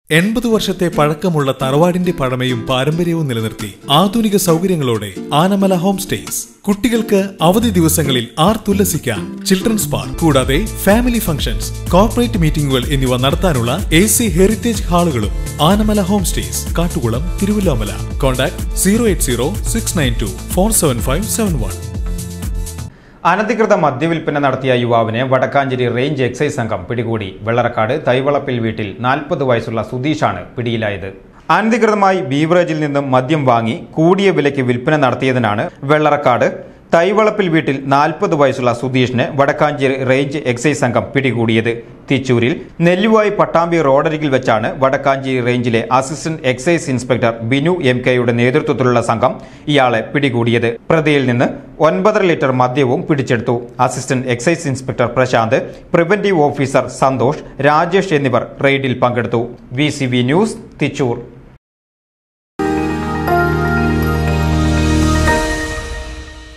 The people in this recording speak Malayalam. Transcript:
എൺപത് വർഷത്തെ പഴക്കമുള്ള തറവാടിന്റെ പഴമയും പാരമ്പര്യവും നിലനിർത്തി ആധുനിക സൗകര്യങ്ങളോടെ ആനമല ഹോം സ്റ്റേസ് കുട്ടികൾക്ക് അവധി ദിവസങ്ങളിൽ ആർത്തുല്ലസിക്കാൻ ചിൽഡ്രൻസ് പാർക്ക് കൂടാതെ ഫാമിലി ഫംഗ്ഷൻസ് കോർപ്പറേറ്റ് മീറ്റിംഗുകൾ എന്നിവ നടത്താനുള്ള എ സി ഹെറിറ്റേജ് ഹാളുകളും Anamala home stays Kattukulam Thiruvilwamala contact zero eight zero six nine two four seven five seven one അനധികൃത മദ്യവിൽപ്പന നടത്തിയ യുവാവിനെ വടക്കാഞ്ചേരി റേഞ്ച് എക്സൈസ് സംഘം പിടികൂടി വെള്ളറക്കാട് തൈവളപ്പിൽ വീട്ടിൽ നാൽപ്പത് വയസ്സുള്ള സുധീഷാണ് പിടിയിലായത് അനധികൃതമായി ബീവറേജിൽ നിന്നും മദ്യം വാങ്ങി കൂടിയ വിലയ്ക്ക് വിൽപ്പന നടത്തിയതിനാണ് വെള്ളറക്കാട് തൈവളപ്പിൽ വീട്ടിൽ നാൽപ്പത് വയസ്സുള്ള സുധീഷിനെ വടക്കാഞ്ചേരി റേഞ്ച് എക്സൈസ് സംഘം പിടികൂടിയത് തിച്ചൂരിൽ നെല്ലുവായി പട്ടാമ്പി റോഡരികിൽ വെച്ചാണ് വടക്കാഞ്ചേരി റേഞ്ചിലെ assistant excise inspector Binu M കെയുടെ നേതൃത്വത്തിലുള്ള സംഘം ഇയാളെ പിടികൂടിയത് പ്രതിയിൽ നിന്ന് ഒൻപതര ലിറ്റർ മദ്യവും പിടിച്ചെടുത്തു assistant excise inspector Prashanth preventive officer Santhosh Rajesh എന്നിവർ റെയ്ഡിൽ പങ്കെടുത്തു വി ന്യൂസ് തിച്ചൂർ